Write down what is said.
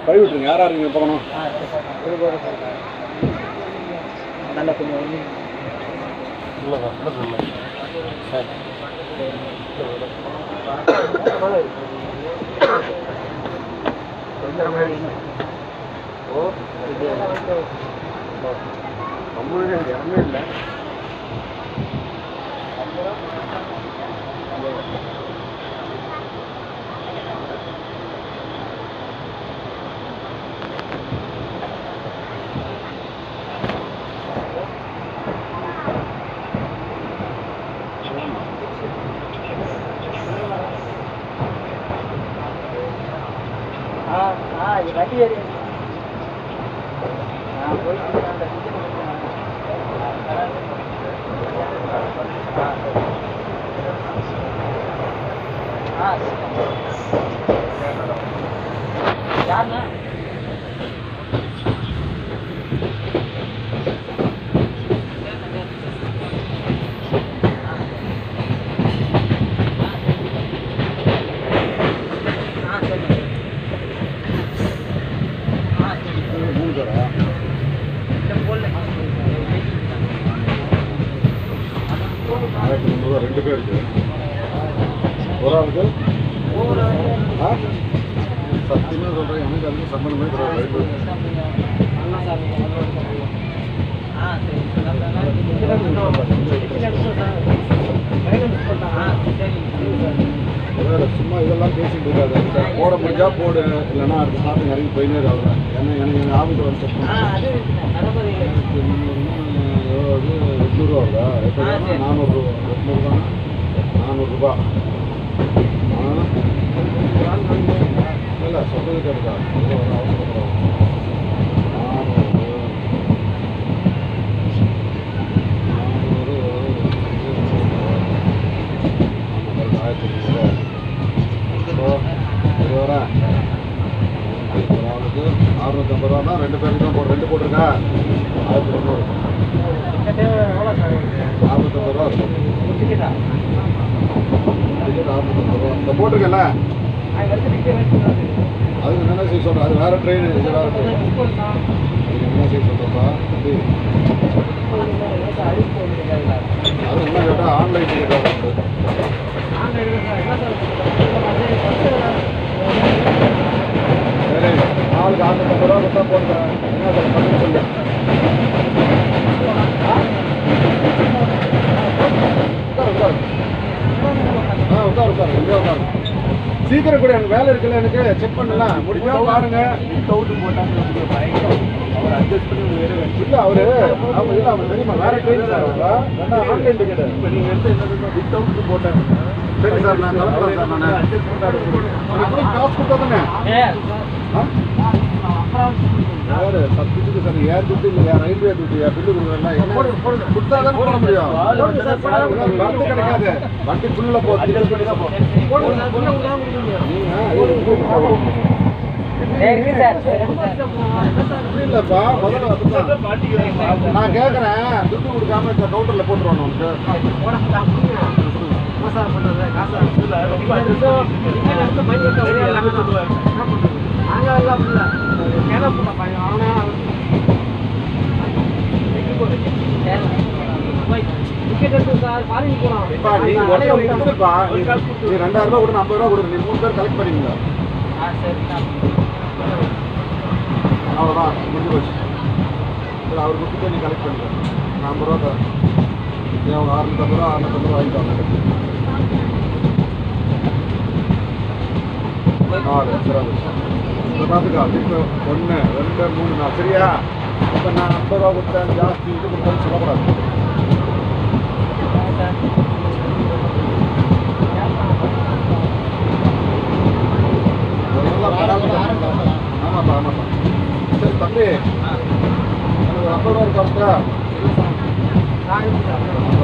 கழுவி விட்டுருங்க யார் யார் நீங்கள் பார்க்கணும் நல்ல கொஞ்சம் ஆ ஆ இது வண்டி ஏறி ஆ போயிட்டு அந்த ஆ யாருண்ணா ஆ சொல்லுங்க ஆ சரி மூணு பேரா இந்த போடல ஆயிரத்தி முந்நூறுவா ரெண்டு பேருக்கு ஒரு ஆளுக்கு ஒவ்வொரு ஆ சத்தியமாக சொல்கிறேன் எனக்கு அதுக்கு சம்பந்தமே கிடையாது ஆ சரி ஆ சரி வேறு சும்மா இதெல்லாம் பேசிட்டு இருக்காது போட முடிஞ்சா போடு இல்லைன்னா அடுத்த சாப்பிட்டு இறங்கி போயினே இருக்காங்க ஏன்னா எனக்கு எங்கள் ஆஃபீஸ் வந்து ஆ அது தளபதி எட்நூறுவா வருதா ஆ, சரி. நானூறுரூவா எட்நூறுவா நானூறுரூபா இல்லை சொல்றது கேட்டுக்கா அவசரப்படாது நானூறு நானூறு ஆயிரத்தி ஐநூறுரூவா ஒரு ஆளுக்கு அறுநூத்தம்பது ரூபா தான் ரெண்டு பேருக்கு தான் போடு ரெண்டு போட்டிருக்கா ஆயிரத்தி தொண்ணூறு அறுநூத்தம்பது ரூபா இருக்கும் டிக்கெட் அறுநூத்தம்பது ரூபா இந்த போட்டிருக்கல அதுக்கு என்ன செய்ய சொல்கிறேன் அது வேறு ட்ரெயின் இது வேறு ட்ரெயின் அதுக்கு என்ன செய்ய சொல்கிறப்பா தம்பி அது என்ன கேட்டால் ஆன்லைன் டிக்கெட்டாக இருக்குது சரி நாளுக்கு அறுநூத்தம்பது ரூபா கொடுத்தா போடுறேன் என்ன சொல்ல பண்ணி சொல்லு உட்காரு உட்காரு ஆ உட்காரு உட்காரு இங்கே உட்காரு சீக்கிரம் கூட எனக்கு வேலை இருக்குல்ல எனக்கு செக் பண்ணலாம் முடிஞ்சா பாருங்க இல்ல அவரு அவங்க இல்ல அவங்க தெரியுமா வேற ட்ரெயின் சார் அவங்க வேண்டாம் ஆன்லைன் டிக்கெட் போட்டேன் சரி சார் நான் கிளம்புறேன் சார் நான் எப்படி காசு கொடுத்தா தானே யாரு சப்ஜெக்ட்டுக்கு சார் ஏர் துட்டு இல்லையா ரயில்வே துட்டு பில்லு கொடுக்குறேன் என்ன கொடுத்தா தான் போட முடியும் வண்டி கிடைக்காது வண்டி ஃபுல்ல போகுது நீங்க இல்லப்பா முதல்ல அதுதான். நான் கேட்குறேன் துட்டு கொடுக்காம இந்த கவுண்டர்ல போட்டுருவானு உனக்கு இப்பா நீ ஒருத்தன் கொடுத்துருப்பா நீ நீ ரெண்டாயிரம் ரூபாய் கொடு ஐம்பது ரூபா கொடு நீ மூணு பேர் கலெக்ட் பண்ணிக்கங்க அவ்வளோதான் முடிஞ்சு போச்சு சரி அவர் கொடுத்துட்டு நீ கலெக்ட் பண்ணிக்க நான் ஐம்பது ரூபா தரேன் நீ அவங்க அறுநூத்தம்பது ரூபா அறுநூத்தம்பது ரூபா வாங்கிட்டு நாலு சரி இப்போ பார்த்துக்கா இப்போ ஒன்று ரெண்டு மூணு நாலு சரியா இப்போ நான் ஐம்பது ரூபா கொடுத்தேன் ஜாஸ்தி இது கொடுத்தேன்னு சொல்லக்கூடாது அதெல்லாம் பரவாயில்ல. ஆமாப்பா ஆமாப்பா சரி தம்பி எனக்கு ஒரு ஐம்பது ரூபா இருக்கா நான்